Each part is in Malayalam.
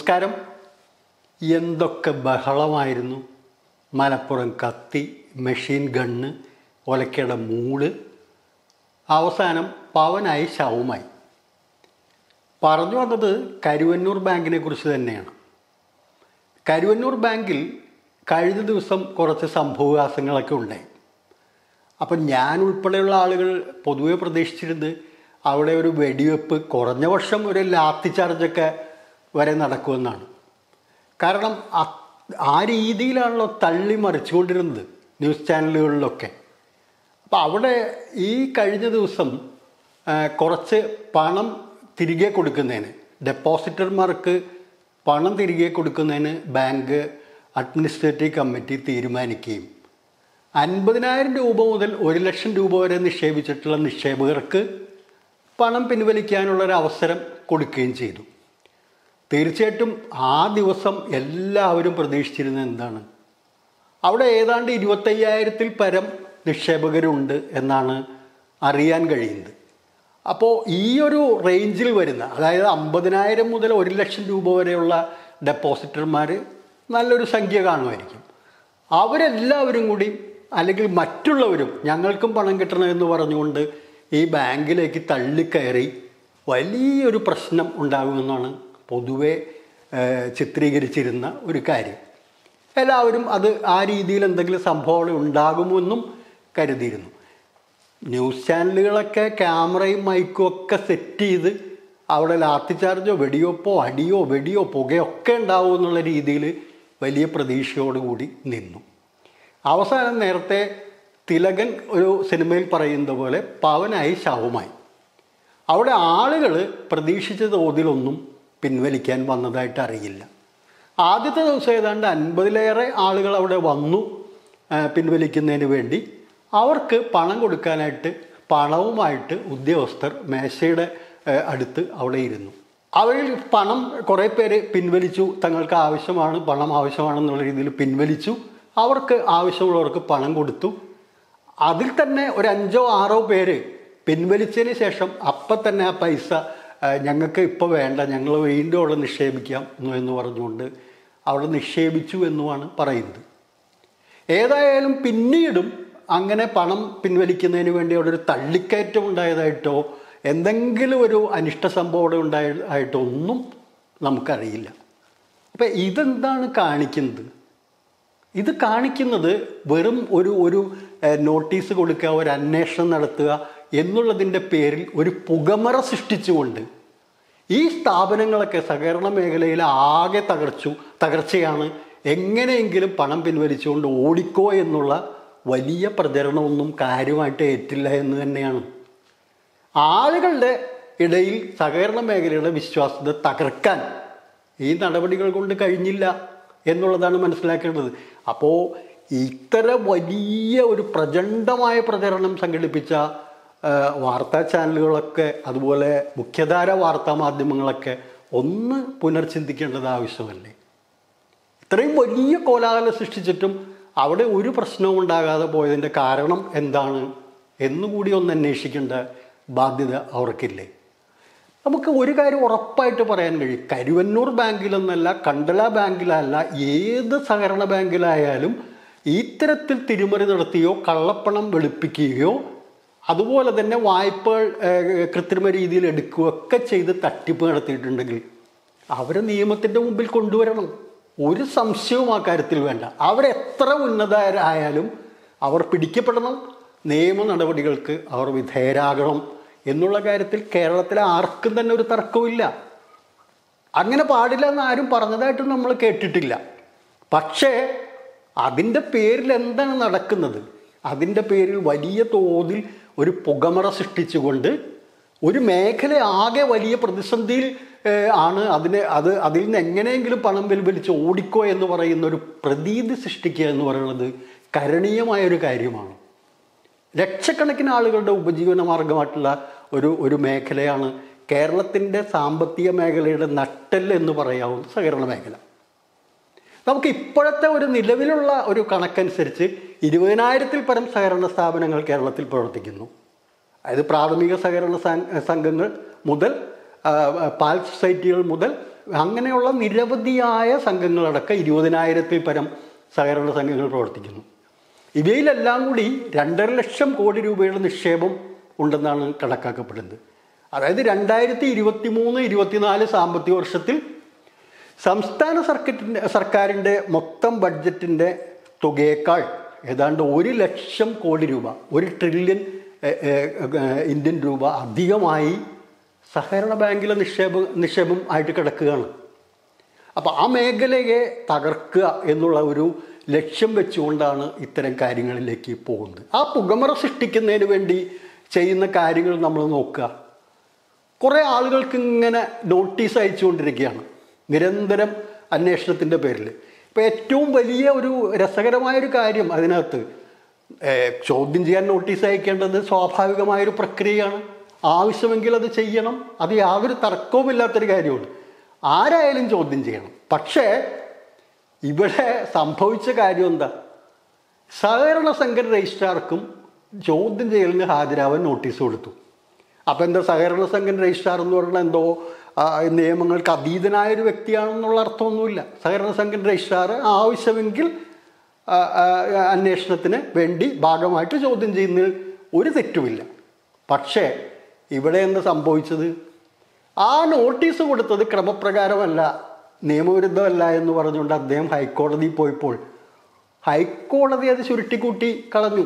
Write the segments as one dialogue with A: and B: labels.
A: നമസ്കാരം എന്തൊക്കെ ബഹളമായിരുന്നു മലപ്പുറം കത്തി മെഷീൻ ഗണ്ണ് ഒലക്കയുടെ മൂട് അവസാനം പവനായി ശവമായി പറഞ്ഞു വന്നത് കരുവന്നൂർ ബാങ്കിനെ കുറിച്ച് തന്നെയാണ് കരുവന്നൂർ ബാങ്കിൽ കഴിഞ്ഞ ദിവസം കുറച്ച് സംഭവവികാസങ്ങളൊക്കെ ഉണ്ടായി അപ്പം ഞാൻ ഉൾപ്പെടെയുള്ള ആളുകൾ പൊതുവെ പ്രതീക്ഷിച്ചിരുന്നത് അവിടെ ഒരു വെടിവെപ്പ് കുറഞ്ഞ വർഷം ഒരു ലാത്തി ചാർജൊക്കെ വരെ നടക്കുമെന്നാണ് കാരണം അ- ആ രീതിയിലാണല്ലോ തള്ളി മറിച്ചുകൊണ്ടിരുന്നത് ന്യൂസ് ചാനലുകളിലൊക്കെ അപ്പോൾ അവിടെ ഈ കഴിഞ്ഞ ദിവസം ആ, കുറച്ച് പണം തിരികെ കൊടുക്കുന്നതിന് ഡെപ്പോസിറ്റർമാർക്ക് പണം തിരികെ കൊടുക്കുന്നതിന് ബാങ്ക് അഡ്മിനിസ്ട്രേറ്റീവ് കമ്മിറ്റി തീരുമാനിക്കുകയും അൻപതിനായിരം രൂപ മുതൽ ഒരു ലക്ഷം രൂപ വരെ നിക്ഷേപിച്ചിട്ടുള്ള നിക്ഷേപകർക്ക് പണം പിൻവലിക്കാനുള്ളൊരു അവസരം കൊടുക്കുകയും ചെയ്തു തീർച്ചയായിട്ടും ആ ദിവസം എല്ലാവരും പ്രതീക്ഷിച്ചിരുന്നത് എന്താണ് അവിടെ ഏതാണ്ട് ഇരുപത്തയ്യായിരത്തിൽ പരം നിക്ഷേപകരുണ്ട് എന്നാണ് അറിയാൻ കഴിയുന്നത് അപ്പോൾ ഈ ഒരു റേഞ്ചിൽ വരുന്ന അതായത് അമ്പതിനായിരം മുതൽ ഒരു ലക്ഷം രൂപ വരെയുള്ള ഡെപ്പോസിറ്റർമാർ നല്ലൊരു സംഖ്യ കാണുമായിരിക്കും അവരെല്ലാവരും കൂടി അല്ലെങ്കിൽ മറ്റുള്ളവരും ഞങ്ങൾക്കും പണം കിട്ടണമെന്ന് പറഞ്ഞുകൊണ്ട് ഈ ബാങ്കിലേക്ക് തള്ളിക്കയറി വലിയൊരു പ്രശ്നം ഉണ്ടാകുമെന്നാണ് പൊതുവെ ഏഹ്, ചിത്രീകരിച്ചിരുന്ന ഒരു കാര്യം എല്ലാവരും അത് ആ രീതിയിൽ എന്തെങ്കിലും സംഭവങ്ങൾ ഉണ്ടാകുമെന്നും കരുതിയിരുന്നു ന്യൂസ് ചാനലുകളൊക്കെ ക്യാമറയും മൈക്കും ഒക്കെ സെറ്റ് ചെയ്ത് അവിടെ ലാത്തി ചാർജോ വെടിവെപ്പോ അടിയോ വെടിയോ പുകയോ ഒക്കെ ഉണ്ടാവും എന്നുള്ള രീതിയിൽ വലിയ പ്രതീക്ഷയോടുകൂടി നിന്നു അവസാനം നേരത്തെ തിലകൻ ഒരു സിനിമയിൽ പറയുന്നത് പോലെ പവനായി ശവമായി അവിടെ ആളുകൾ പ്രതീക്ഷിച്ച തോതിലൊന്നും പിൻവലിക്കാൻ വന്നതായിട്ട് അറിയില്ല ആദ്യത്തെ ദിവസം ഏതാണ്ട് അൻപതിലേറെ ആളുകൾ അവിടെ വന്നു ആ, പിൻവലിക്കുന്നതിന് വേണ്ടി അവർക്ക് പണം കൊടുക്കാനായിട്ട് പണവുമായിട്ട് ഉദ്യോഗസ്ഥർ മേശയുടെ ആ, അടുത്ത് അവിടെ ഇരുന്നു അവരിൽ പണം കുറേ പേര് പിൻവലിച്ചു തങ്ങൾക്ക് ആവശ്യമാണ് പണം ആവശ്യമാണെന്നുള്ള രീതിയിൽ പിൻവലിച്ചു അവർക്ക് ആവശ്യമുള്ളവർക്ക് പണം കൊടുത്തു അതിൽ തന്നെ ഒരു അഞ്ചോ ആറോ പേര് പിൻവലിച്ചതിന് ശേഷം അപ്പം തന്നെ ആ പൈസ ആ, ഞങ്ങൾക്ക് ഇപ്പോൾ വേണ്ട ഞങ്ങൾ വീണ്ടും അവിടെ നിക്ഷേപിക്കാം എന്ന് എന്ന് പറഞ്ഞുകൊണ്ട് അവിടെ നിക്ഷേപിച്ചു എന്നുമാണ് പറയുന്നത് ഏതായാലും പിന്നീടും അങ്ങനെ പണം പിൻവലിക്കുന്നതിന് വേണ്ടി അവിടെ ഒരു തള്ളിക്കയറ്റം ഉണ്ടായതായിട്ടോ എന്തെങ്കിലും ഒരു അനിഷ്ട സംഭവം അവിടെ ഉണ്ടായതായിട്ടോ ഒന്നും നമുക്കറിയില്ല അപ്പം ഇതെന്താണ് കാണിക്കുന്നത് ഇത് കാണിക്കുന്നത് വെറും ഒരു ഒരു ഏഹ്, നോട്ടീസ് കൊടുക്കുക ഒരു അന്വേഷണം നടത്തുക എന്നുള്ളതിൻ്റെ പേരിൽ ഒരു പുകമറ സൃഷ്ടിച്ചുകൊണ്ട് ഈ സ്ഥാപനങ്ങളൊക്കെ സഹകരണ മേഖലയിൽ ആകെ തകർച്ചു തകർച്ചയാണ് എങ്ങനെയെങ്കിലും പണം പിൻവലിച്ചുകൊണ്ട് ഓടിക്കോ എന്നുള്ള വലിയ പ്രചരണമൊന്നും കാര്യമായിട്ട് ഏറ്റില്ല എന്ന് തന്നെയാണ് ആളുകളുടെ ഇടയിൽ സഹകരണ മേഖലയുടെ വിശ്വാസ്യത തകർക്കാൻ ഈ നടപടികൾ കൊണ്ട് കഴിഞ്ഞില്ല എന്നുള്ളതാണ് മനസ്സിലാക്കേണ്ടത് അപ്പോൾ ഇത്ര വലിയ ഒരു പ്രചണ്ഡമായ പ്രചരണം സംഘടിപ്പിച്ച ആ, വാർത്താ ചാനലുകളൊക്കെ അതുപോലെ മുഖ്യധാര വാർത്താ മാധ്യമങ്ങളൊക്കെ ഒന്ന് പുനർചിന്തിക്കേണ്ടത് ആവശ്യമല്ലേ ഇത്രയും വലിയ കോലാഹലം സൃഷ്ടിച്ചിട്ടും അവിടെ ഒരു പ്രശ്നവും ഉണ്ടാകാതെ പോയതിൻ്റെ കാരണം എന്താണ് എന്നുകൂടി ഒന്ന് അന്വേഷിക്കേണ്ട ബാധ്യത അവർക്കില്ലേ നമുക്ക് ഒരു കാര്യം ഉറപ്പായിട്ട് പറയാൻ കഴിയും കരുവന്നൂർ ബാങ്കിലെന്നല്ല കണ്ടല ബാങ്കിലല്ല ഏത് സഹകരണ ബാങ്കിലായാലും ഇത്തരത്തിൽ തിരിമറി നടത്തിയോ കള്ളപ്പണം വെളുപ്പിക്കുകയോ അതുപോലെ തന്നെ വായ്പകൾ ഏഹ്, കൃത്രിമ രീതിയിൽ എടുക്കുകയോ ഒക്കെ ചെയ്ത് തട്ടിപ്പ് നടത്തിയിട്ടുണ്ടെങ്കിൽ അവരെ നിയമത്തിൻ്റെ മുമ്പിൽ കൊണ്ടുവരണം ഒരു സംശയവും ആ കാര്യത്തിൽ വേണ്ട അവരെത്ര ഉന്നതരായാലും അവർ പിടിക്കപ്പെടണം നിയമ നടപടികൾക്ക് അവർ വിധേയരാകണം എന്നുള്ള കാര്യത്തിൽ കേരളത്തിലെ ആർക്കും തന്നെ ഒരു തർക്കവുമില്ല അങ്ങനെ പാടില്ല എന്ന് ആരും പറഞ്ഞതായിട്ടും നമ്മൾ കേട്ടിട്ടില്ല പക്ഷേ അതിൻ്റെ പേരിൽ എന്താണ് നടക്കുന്നത് അതിൻ്റെ പേരിൽ വലിയ തോതിൽ ഒരു പുകമറ സൃഷ്ടിച്ചുകൊണ്ട് ഒരു മേഖല ആകെ വലിയ പ്രതിസന്ധിയിൽ ഏഹ്, ആണ് അതിനെ അത് അതിൽ നിന്ന് എങ്ങനെയെങ്കിലും പണം പിൻവലിച്ച് ഓടിക്കോ എന്ന് പറയുന്ന ഒരു പ്രതീതി സൃഷ്ടിക്കുക എന്ന് പറയുന്നത് കരണീയമായ ഒരു കാര്യമാണ് ലക്ഷക്കണക്കിന് ആളുകളുടെ ഉപജീവന മാർഗമായിട്ടുള്ള ഒരു ഒരു മേഖലയാണ് കേരളത്തിൻ്റെ സാമ്പത്തിക മേഖലയുടെ നട്ടെല്ല് എന്ന് പറയാവുന്ന സഹകരണ മേഖല നമുക്ക് ഇപ്പോഴത്തെ ഒരു നിലവിലുള്ള ഒരു കണക്കനുസരിച്ച് ഇരുപതിനായിരത്തിൽ പരം സഹകരണ സ്ഥാപനങ്ങൾ കേരളത്തിൽ പ്രവർത്തിക്കുന്നു അതായത് പ്രാഥമിക സഹകരണ സം- സംഘങ്ങൾ മുതൽ ആ, പാൽ സൊസൈറ്റികൾ മുതൽ അങ്ങനെയുള്ള നിരവധിയായ സംഘങ്ങളടക്കം ഇരുപതിനായിരത്തിൽ പരം സഹകരണ സംഘങ്ങൾ പ്രവർത്തിക്കുന്നു ഇവയിലെല്ലാം കൂടി രണ്ടര ലക്ഷം കോടി രൂപയുടെ നിക്ഷേപം ഉണ്ടെന്നാണ് കണക്കാക്കപ്പെടുന്നത് അതായത് രണ്ടായിരത്തി ഇരുപത്തി മൂന്ന് ഇരുപത്തിനാല് സാമ്പത്തിക വർഷത്തിൽ സംസ്ഥാന സർക്കിറ്റിൻ്റെ സർക്കാരിൻ്റെ മൊത്തം ബഡ്ജറ്റിൻ്റെ തുകയേക്കാൾ ഏതാണ്ട് ഒരു ലക്ഷം കോടി രൂപ ഒരു ട്രില്യൺ എ, എ, എ, ഇന്ത്യൻ രൂപ അധികമായി സഹകരണ ബാങ്കിലെ നിക്ഷേപ നിക്ഷേപം ആയിട്ട് കിടക്കുകയാണ് അപ്പോൾ ആ മേഖലയെ തകർക്കുക എന്നുള്ള ഒരു ലക്ഷ്യം വെച്ചുകൊണ്ടാണ് ഇത്തരം കാര്യങ്ങളിലേക്ക് പോകുന്നത് ആ പുകമറ സൃഷ്ടിക്കുന്നതിന് വേണ്ടി ചെയ്യുന്ന കാര്യങ്ങൾ നമ്മൾ നോക്കുക കുറേ ആളുകൾക്ക് ഇങ്ങനെ നോട്ടീസ് അയച്ചുകൊണ്ടിരിക്കുകയാണ് നിരന്തരം അന്വേഷണത്തിൻ്റെ പേരിൽ ഇപ്പോൾ ഏറ്റവും വലിയ ഒരു രസകരമായൊരു കാര്യം അതിനകത്ത് ഏഹ്, ചോദ്യം ചെയ്യാൻ നോട്ടീസ് അയക്കേണ്ടത് സ്വാഭാവികമായൊരു പ്രക്രിയയാണ് ആവശ്യമെങ്കിൽ അത് ചെയ്യണം അത് യാതൊരു തർക്കവുമില്ലാത്തൊരു കാര്യമാണ് ആരായാലും ചോദ്യം ചെയ്യണം പക്ഷേ ഇവിടെ സംഭവിച്ച കാര്യം എന്താ സഹകരണ സംഘ രജിസ്ട്രാർക്കും ചോദ്യം ചെയ്യലിന് ഹാജരാവാൻ നോട്ടീസ് കൊടുത്തു അപ്പം എന്താ സഹകരണ സംഘം രജിസ്ട്രാർ എന്ന് പറഞ്ഞാൽ എന്തോ ആ, നിയമങ്ങൾക്ക് അതീതനായ ഒരു വ്യക്തിയാണെന്നുള്ള അർത്ഥമൊന്നുമില്ല സഹകരണ സംഘം രജിസ്ട്രാർ ആവശ്യമെങ്കിൽ ആ, ആ, അന്വേഷണത്തിന് വേണ്ടി ഭാഗമായിട്ട് ചോദ്യം ചെയ്യുന്നതിൽ ഒരു തെറ്റുമില്ല പക്ഷേ ഇവിടെ എന്താ സംഭവിച്ചത് ആ നോട്ടീസ് കൊടുത്തത് ക്രമപ്രകാരമല്ല നിയമവിരുദ്ധമല്ല എന്ന് പറഞ്ഞുകൊണ്ട് അദ്ദേഹം ഹൈക്കോടതിയിൽ പോയപ്പോൾ ഹൈക്കോടതി അത് ചുരുട്ടിക്കൂട്ടി കളഞ്ഞു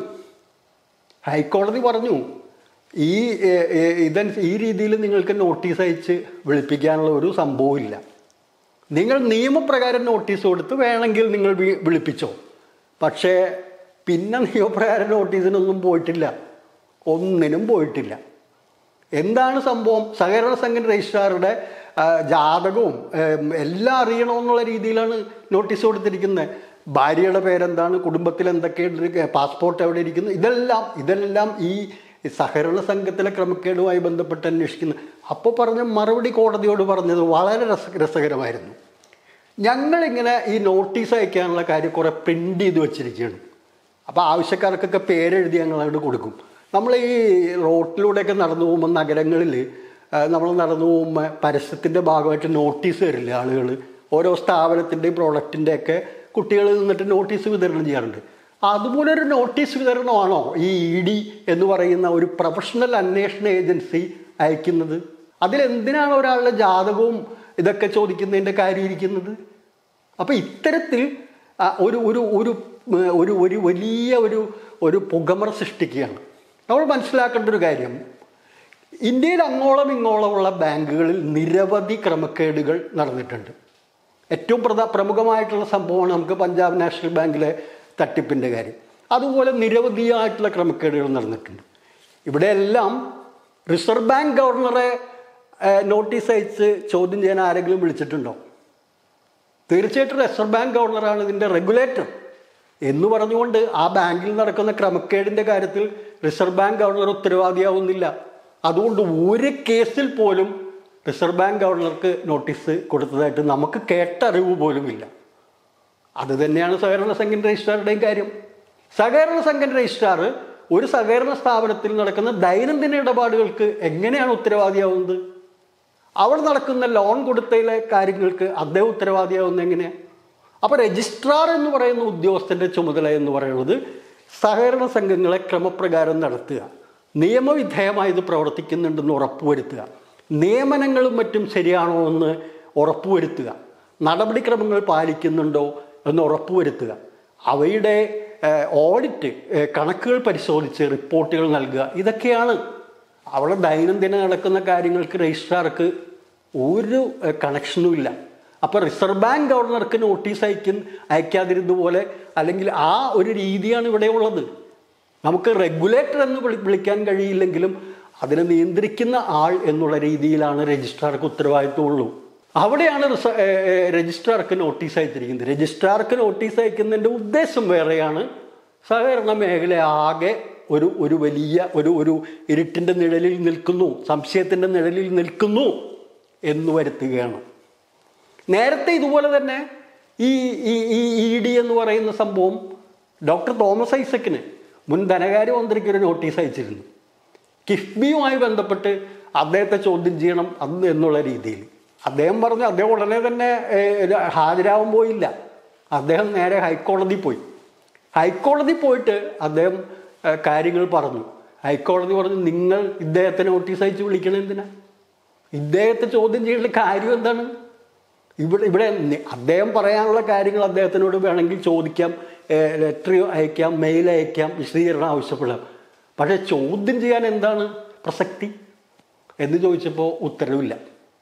A: ഹൈക്കോടതി പറഞ്ഞു ഈ ഏ, ഏ, ഇതൻ ഈ രീതിയിൽ നിങ്ങൾക്ക് നോട്ടീസ് അയച്ച് വിളിപ്പിക്കാനുള്ള ഒരു സംഭവമില്ല നിങ്ങൾ നിയമപ്രകാരം നോട്ടീസ് കൊടുത്ത് വേണമെങ്കിൽ നിങ്ങൾ വി- വിളിപ്പിച്ചോ പക്ഷേ പിന്നെ നിയമപ്രകാരം നോട്ടീസിനൊന്നും പോയിട്ടില്ല ഒന്നിനും പോയിട്ടില്ല എന്താണ് സംഭവം സഹകരണ സംഘം രജിസ്ട്രാറുടെ ആ, ജാതകവും ഏം, എല്ലാം അറിയണമെന്നുള്ള രീതിയിലാണ് നോട്ടീസ് കൊടുത്തിരിക്കുന്നത് ഭാര്യയുടെ പേരെന്താണ് കുടുംബത്തിൽ എന്തൊക്കെയുണ്ട് പാസ്പോർട്ട് എവിടെ ഇരിക്കുന്നു ഇതെല്ലാം ഇതെല്ലാം ഈ സഹകരണ സംഘത്തിലെ ക്രമക്കേടുമായി ബന്ധപ്പെട്ട് അന്വേഷിക്കുന്നു അപ്പോൾ പറഞ്ഞ മറുപടി കോടതിയോട് പറഞ്ഞത് വളരെ രസ രസകരമായിരുന്നു ഞങ്ങളിങ്ങനെ ഈ നോട്ടീസ് അയക്കാനുള്ള കാര്യം കുറേ പ്രിൻ്റ് ചെയ്ത് വെച്ചിരിക്കുകയാണ് അപ്പോൾ ആവശ്യക്കാർക്കൊക്കെ പേരെഴുതി ഞങ്ങൾ അങ്ങോട്ട് കൊടുക്കും നമ്മൾ ഈ റോട്ടിലൂടെയൊക്കെ നടന്നു പോകുമ്പോൾ നഗരങ്ങളിൽ നമ്മൾ നടന്നു പോകുമ്പോൾ പരസ്യത്തിൻ്റെ ഭാഗമായിട്ട് നോട്ടീസ് തരില്ല ആളുകൾ ഓരോ സ്ഥാപനത്തിൻ്റെയും പ്രോഡക്റ്റിൻ്റെ ഒക്കെ കുട്ടികൾ നിന്നിട്ട് നോട്ടീസ് വിതരണം ചെയ്യാറുണ്ട് അതുപോലെ ഒരു നോട്ടീസ് വിതരണമാണോ ഈ ഇ ഡി എന്ന് പറയുന്ന ഒരു പ്രൊഫഷണൽ അന്വേഷണ ഏജൻസി അയക്കുന്നത് അതിലെന്തിനാണ് ഒരാളുടെ ജാതകവും ഇതൊക്കെ ചോദിക്കുന്നതിൻ്റെ കാര്യം ഇരിക്കുന്നത് അപ്പോൾ ഇത്തരത്തിൽ ആ, ഒരു ഒരു ഒരു ഉം, ഒരു ഒരു വലിയ ഒരു ഒരു പുകമറ സൃഷ്ടിക്കുകയാണ് നമ്മൾ മനസ്സിലാക്കേണ്ട ഒരു കാര്യം ഇന്ത്യയിൽ അങ്ങോളം ഇങ്ങോളമുള്ള ബാങ്കുകളിൽ നിരവധി ക്രമക്കേടുകൾ നടന്നിട്ടുണ്ട് ഏറ്റവും പ്രധാ പ്രമുഖമായിട്ടുള്ള സംഭവമാണ് നമുക്ക് പഞ്ചാബ് നാഷണൽ ബാങ്കിലെ തട്ടിപ്പിൻ്റെ കാര്യം അതുപോലെ നിരവധിയായിട്ടുള്ള ക്രമക്കേടുകൾ നടന്നിട്ടുണ്ട് ഇവിടെയെല്ലാം റിസർവ് ബാങ്ക് ഗവർണറെ ഏഹ്, നോട്ടീസ് അയച്ച് ചോദ്യം ചെയ്യാൻ ആരെങ്കിലും വിളിച്ചിട്ടുണ്ടോ തീർച്ചയായിട്ടും റിസർവ് ബാങ്ക് ഗവർണറാണ് ഇതിൻ്റെ റെഗുലേറ്റർ എന്ന് പറഞ്ഞുകൊണ്ട് ആ ബാങ്കിൽ നടക്കുന്ന ക്രമക്കേടിൻ്റെ കാര്യത്തിൽ റിസർവ് ബാങ്ക് ഗവർണർ ഉത്തരവാദിയാവുന്നില്ല അതുകൊണ്ട് ഒരു കേസിൽ പോലും റിസർവ് ബാങ്ക് ഗവർണർക്ക് നോട്ടീസ് കൊടുത്തതായിട്ട് നമുക്ക് കേട്ടറിവ് പോലുമില്ല അത് തന്നെയാണ് സഹകരണ സംഘം രജിസ്ട്രാറുടെയും കാര്യം സഹകരണ സംഘം രജിസ്ട്രാർ ഒരു സഹകരണ സ്ഥാപനത്തിൽ നടക്കുന്ന ദൈനംദിന ഇടപാടുകൾക്ക് എങ്ങനെയാണ് ഉത്തരവാദിയാവുന്നത് അവിടെ നടക്കുന്ന ലോൺ കൊടുത്തതിലെ കാര്യങ്ങൾക്ക് അദ്ദേഹം ഉത്തരവാദിയാവുന്ന എങ്ങനെയാണ് അപ്പോൾ രജിസ്ട്രാർ എന്ന് പറയുന്ന ഉദ്യോഗസ്ഥൻ്റെ ചുമതല എന്ന് പറയുന്നത് സഹകരണ സംഘങ്ങളെ ക്രമപ്രകാരം നടത്തുക നിയമവിധേയമായി ഇത് പ്രവർത്തിക്കുന്നുണ്ടെന്ന് ഉറപ്പുവരുത്തുക നിയമനങ്ങളും മറ്റും ശരിയാണോ എന്ന് ഉറപ്പുവരുത്തുക നടപടിക്രമങ്ങൾ പാലിക്കുന്നുണ്ടോ എന്ന് ഉറപ്പുവരുത്തുക അവയുടെ ഏഹ്, ഓഡിറ്റ് ഏഹ്, കണക്കുകൾ പരിശോധിച്ച് റിപ്പോർട്ടുകൾ നൽകുക ഇതൊക്കെയാണ് അവിടെ ദൈനംദിനം നടക്കുന്ന കാര്യങ്ങൾക്ക് രജിസ്ട്രാർക്ക് ഒരു ഏഹ്, കണക്ഷനും ഇല്ല അപ്പോൾ റിസർവ് ബാങ്ക് ഗവർണർക്ക് നോട്ടീസ് അയക്കും അയക്കാതിരുന്നതുപോലെ അല്ലെങ്കിൽ ആ ഒരു രീതിയാണ് ഇവിടെ ഉള്ളത് നമുക്ക് റെഗുലേറ്റർ എന്ന് വിളി വിളിക്കാൻ കഴിയില്ലെങ്കിലും അതിനെ നിയന്ത്രിക്കുന്ന ആൾ എന്നുള്ള രീതിയിലാണ് രജിസ്ട്രാർക്ക് ഉത്തരവാദിത്വമുള്ളൂ അവിടെയാണ് റിസ- ഏ, ഏ, രജിസ്ട്രാർക്ക് നോട്ടീസ് അയച്ചിരിക്കുന്നത് രജിസ്ട്രാർക്ക് നോട്ടീസ് അയക്കുന്നതിൻ്റെ ഉദ്ദേശം വേറെയാണ് സഹകരണ മേഖല ആകെ ഒരു ഒരു വലിയ ഒരു ഒരു ഇരുട്ടിൻ്റെ നിഴലിൽ നിൽക്കുന്നു സംശയത്തിൻ്റെ നിഴലിൽ നിൽക്കുന്നു എന്ന് വരുത്തുകയാണ് നേരത്തെ ഇതുപോലെ തന്നെ ഈ ഈ ഈ ഇ ഡി എന്ന് പറയുന്ന സംഭവം ഡോക്ടർ തോമസ് ഐസക്കിന് മുൻ ധനകാര്യമന്ത്രിക്ക് ഒരു നോട്ടീസ് അയച്ചിരുന്നു കിഫ്ബിയുമായി ബന്ധപ്പെട്ട് അദ്ദേഹത്തെ ചോദ്യം ചെയ്യണം അന്ന് എന്നുള്ള രീതിയിൽ അദ്ദേഹം പറഞ്ഞു അദ്ദേഹം ഉടനെ തന്നെ ഏഹ്, ഹാജരാവാൻ പോയില്ല അദ്ദേഹം നേരെ ഹൈക്കോടതി പോയി ഹൈക്കോടതി പോയിട്ട് അദ്ദേഹം ഏഹ്, കാര്യങ്ങൾ പറഞ്ഞു ഹൈക്കോടതി പറഞ്ഞു നിങ്ങൾ ഇദ്ദേഹത്തെ നോട്ടീസ് അയച്ച് വിളിക്കണം എന്തിനാ ഇദ്ദേഹത്തെ ചോദ്യം ചെയ്യേണ്ട കാര്യം എന്താണ് ഇവിടെ ഇവിടെ നി- അദ്ദേഹം പറയാനുള്ള കാര്യങ്ങൾ അദ്ദേഹത്തിനോട് വേണമെങ്കിൽ ചോദിക്കാം ലെറ്റർ അയക്കാം മെയിൽ അയക്കാം വിശദീകരണം ആവശ്യപ്പെടാം പക്ഷേ ചോദ്യം ചെയ്യാൻ എന്താണ് പ്രസക്തി എന്ന് ചോദിച്ചപ്പോൾ ഉത്തരവില്ല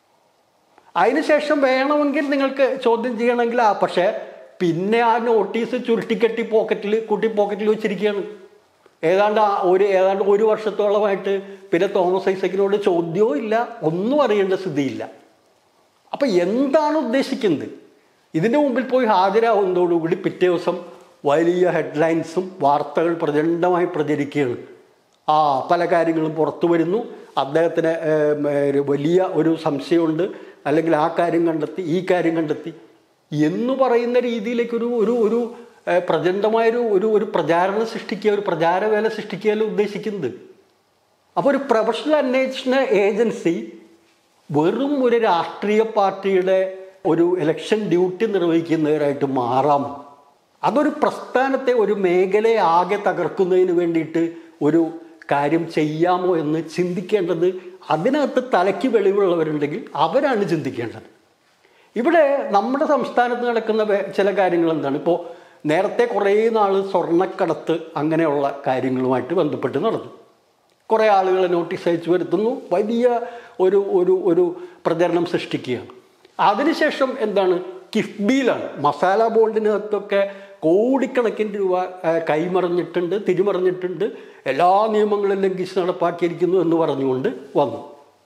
A: അതിനുശേഷം വേണമെങ്കിൽ നിങ്ങൾക്ക് ചോദ്യം ചെയ്യണമെങ്കിൽ ആ പക്ഷേ പിന്നെ ആ നോട്ടീസ് ചുരുട്ടിക്കെട്ടി പോക്കറ്റിൽ കുട്ടി പോക്കറ്റിൽ വെച്ചിരിക്കുകയാണ് ഏതാണ്ട് ആ ഒരു ഏതാണ്ട് ഒരു വർഷത്തോളമായിട്ട് പിന്നെ തോമസ് ഐസക്കിനോട് ചോദ്യവും ഇല്ല ഒന്നും അറിയേണ്ട സ്ഥിതിയില്ല അപ്പം എന്താണ് ഉദ്ദേശിക്കുന്നത് ഇതിൻ്റെ മുമ്പിൽ പോയി ഹാജരാകുന്നതോടുകൂടി പിറ്റേ ദിവസം വലിയ ഹെഡ്ലൈൻസും വാർത്തകൾ പ്രചണ്ഡമായി പ്രചരിക്കുകയാണ് ആ പല കാര്യങ്ങളും പുറത്തു വരുന്നു അദ്ദേഹത്തിന് ഏം, ഏ, ഒരു വലിയ ഒരു സംശയമുണ്ട് അല്ലെങ്കിൽ ആ കാര്യം കണ്ടെത്തി ഈ കാര്യം കണ്ടെത്തി എന്ന് പറയുന്ന രീതിയിലേക്ക് ഒരു ഒരു ഒരു ഏ, പ്രചണ്ഡമായൊരു ഒരു ഒരു പ്രചാരണം സൃഷ്ടിക്കുക ഒരു പ്രചാരവേല സൃഷ്ടിക്കുകയല്ല ഉദ്ദേശിക്കുന്നത് അപ്പോൾ ഒരു പ്രൊഫഷണൽ അന്വേഷണ ഏജൻസി വെറും ഒരു രാഷ്ട്രീയ പാർട്ടിയുടെ ഒരു ഇലക്ഷൻ ഡ്യൂട്ടി നിർവഹിക്കുന്നവരായിട്ട് മാറാം അതൊരു പ്രസ്ഥാനത്തെ ഒരു മേഖലയെ ആകെ തകർക്കുന്നതിന് വേണ്ടിയിട്ട് ഒരു കാര്യം ചെയ്യാമോ എന്ന് ചിന്തിക്കേണ്ടത് അതിനകത്ത് തലയ്ക്ക് വെളിവുള്ളവരുണ്ടെങ്കിൽ അവരാണ് ചിന്തിക്കേണ്ടത് ഇവിടെ നമ്മുടെ സംസ്ഥാനത്ത് നടക്കുന്ന വേ- ചില കാര്യങ്ങൾ എന്താണ് ഇപ്പോൾ നേരത്തെ കുറേ നാൾ സ്വർണ്ണക്കടത്ത് അങ്ങനെയുള്ള കാര്യങ്ങളുമായിട്ട് ബന്ധപ്പെട്ട് നടന്നു കുറേ ആളുകളെ നോട്ടീസ് അയച്ചു വരുത്തുന്നു വലിയ ഒരു ഒരു ഒരു പ്രചരണം സൃഷ്ടിക്കുകയാണ് അതിനുശേഷം എന്താണ് കിഫ്ബിയിലാണ് മസാല ബോണ്ടിനകത്തൊക്കെ കോടിക്കണക്കിന് രൂപ ആ, കൈമറിഞ്ഞിട്ടുണ്ട് തിരിമറിഞ്ഞിട്ടുണ്ട് എല്ലാ നിയമങ്ങളും ലംഘിച്ച് നടപ്പാക്കിയിരിക്കുന്നു എന്ന് പറഞ്ഞുകൊണ്ട് വന്നു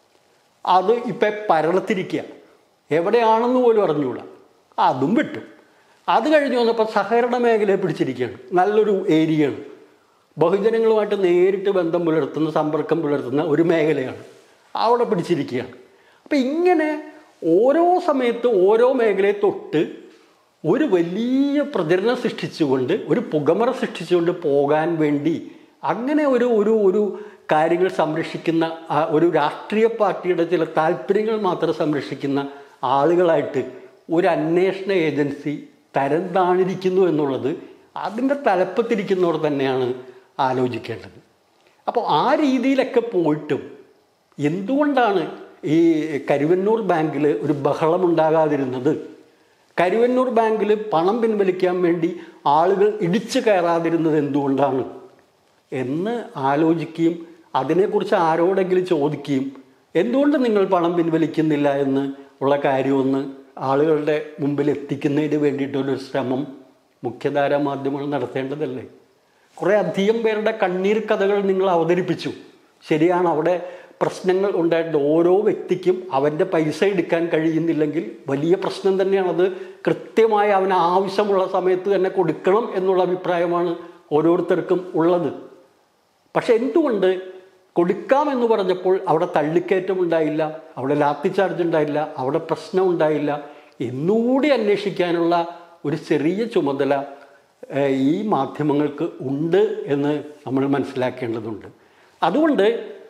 A: അത് ഇപ്പം പരളത്തിരിക്കുക എവിടെയാണെന്ന് പോലും അറിഞ്ഞുകൂടാ അതും വിട്ടു അത് കഴിഞ്ഞ് വന്നപ്പോൾ സഹകരണ മേഖലയെ പിടിച്ചിരിക്കുകയാണ് നല്ലൊരു ഏരിയയാണ് ബഹുജനങ്ങളുമായിട്ട് നേരിട്ട് ബന്ധം പുലർത്തുന്ന സമ്പർക്കം പുലർത്തുന്ന ഒരു മേഖലയാണ് അവിടെ പിടിച്ചിരിക്കുകയാണ് അപ്പം ഇങ്ങനെ ഓരോ സമയത്ത് ഓരോ മേഖലയെ തൊട്ട് ഒരു വലിയ പ്രചരണം സൃഷ്ടിച്ചുകൊണ്ട് ഒരു പുകമറ സൃഷ്ടിച്ചുകൊണ്ട് പോകാൻ വേണ്ടി അങ്ങനെ ഒരു ഒരു ഒരു കാര്യങ്ങൾ സംരക്ഷിക്കുന്ന ആ ഒരു രാഷ്ട്രീയ പാർട്ടിയുടെ ചില താല്പര്യങ്ങൾ മാത്രം സംരക്ഷിക്കുന്ന ആളുകളായിട്ട് ഒരു അന്വേഷണ ഏജൻസി തരം താണിരിക്കുന്നു എന്നുള്ളത് അതിൻ്റെ തലപ്പത്തിരിക്കുന്നവർ തന്നെയാണ് ആലോചിക്കേണ്ടത് അപ്പോൾ ആ രീതിയിലൊക്കെ പോയിട്ടും എന്തുകൊണ്ടാണ് ഈ കരുവന്നൂർ ബാങ്കിൽ ഒരു ബഹളമുണ്ടാകാതിരുന്നത് കരുവന്നൂർ ബാങ്കിൽ പണം പിൻവലിക്കാൻ വേണ്ടി ആളുകൾ ഇടിച്ചു കയറാതിരുന്നത് എന്തുകൊണ്ടാണ് എന്ന് ആലോചിക്കുകയും അതിനെക്കുറിച്ച് ആരോടെങ്കിലും ചോദിക്കുകയും എന്തുകൊണ്ട് നിങ്ങൾ പണം പിൻവലിക്കുന്നില്ല എന്ന് ഉള്ള കാര്യമൊന്ന് ആളുകളുടെ മുമ്പിൽ എത്തിക്കുന്നതിന് വേണ്ടിയിട്ടുള്ളൊരു ശ്രമം മുഖ്യധാരാ മാധ്യമങ്ങൾ നടത്തേണ്ടതല്ലേ കുറേ അധികം പേരുടെ കണ്ണീർ കഥകൾ നിങ്ങൾ അവതരിപ്പിച്ചു ശരിയാണ് അവിടെ പ്രശ്നങ്ങൾ ഉണ്ടായിട്ട് ഓരോ വ്യക്തിക്കും അവൻ്റെ പൈസ എടുക്കാൻ കഴിയുന്നില്ലെങ്കിൽ വലിയ പ്രശ്നം തന്നെയാണ് അത് കൃത്യമായി അവന് ആവശ്യമുള്ള സമയത്ത് തന്നെ കൊടുക്കണം എന്നുള്ള അഭിപ്രായമാണ് ഓരോരുത്തർക്കും ഉള്ളത് പക്ഷെ എന്തുകൊണ്ട് കൊടുക്കാം എന്ന് പറഞ്ഞപ്പോൾ അവിടെ തള്ളിക്കയറ്റം ഉണ്ടായില്ല അവിടെ ലാത്തി ചാർജ് ഉണ്ടായില്ല അവിടെ പ്രശ്നം ഉണ്ടായില്ല എന്നുകൂടി അന്വേഷിക്കാനുള്ള ഒരു ചെറിയ ചുമതല ഏഹ്, ഈ മാധ്യമങ്ങൾക്ക് ഉണ്ട് എന്ന് നമ്മൾ മനസ്സിലാക്കേണ്ടതുണ്ട് അതുകൊണ്ട്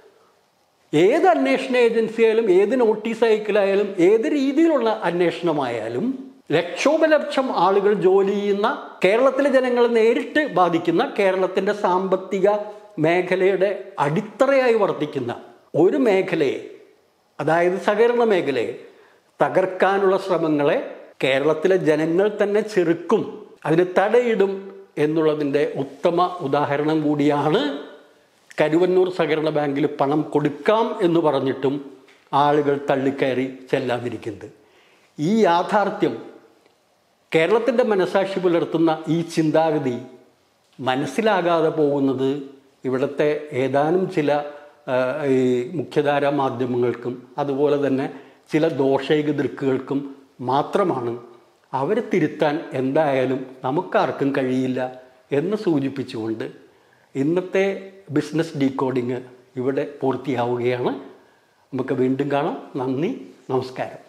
A: ഏത് അന്വേഷണ ഏജൻസി ആയാലും ഏത് നോട്ടീസ് അയക്കലായാലും ഏത് രീതിയിലുള്ള അന്വേഷണമായാലും ലക്ഷോപലക്ഷം ആളുകൾ ജോലി ചെയ്യുന്ന കേരളത്തിലെ ജനങ്ങളെ നേരിട്ട് ബാധിക്കുന്ന കേരളത്തിൻ്റെ സാമ്പത്തിക മേഖലയുടെ അടിത്തറയായി വർത്തിക്കുന്ന ഒരു മേഖലയെ അതായത് സഹകരണ മേഖലയെ തകർക്കാനുള്ള ശ്രമങ്ങളെ കേരളത്തിലെ ജനങ്ങൾ തന്നെ ചെറുക്കും അതിന് തടയിടും എന്നുള്ളതിൻ്റെ ഉത്തമ ഉദാഹരണം കൂടിയാണ് കരുവന്നൂർ സഹകരണ ബാങ്കിൽ പണം കൊടുക്കാം എന്ന് പറഞ്ഞിട്ടും ആളുകൾ തള്ളിക്കയറി ചെല്ലാതിരിക്കുന്നത് ഈ യാഥാർത്ഥ്യം കേരളത്തിൻ്റെ മനസാക്ഷി പുലർത്തുന്ന ഈ ചിന്താഗതി മനസ്സിലാകാതെ പോകുന്നത് ഇവിടുത്തെ ഏതാനും ചില ആ, ഈ മുഖ്യധാരാ മാധ്യമങ്ങൾക്കും അതുപോലെ തന്നെ ചില ദോഷൈക ദൃക്കുകൾക്കും മാത്രമാണ് അവരെ തിരുത്താൻ എന്തായാലും നമുക്കാർക്കും കഴിയില്ല എന്ന് സൂചിപ്പിച്ചുകൊണ്ട് ഇന്നത്തെ ബിസിനസ് ഡീകോഡിങ് ഇവിടെ പൂർത്തിയാവുകയാണ് നമുക്ക് വീണ്ടും കാണാം നന്ദി നമസ്കാരം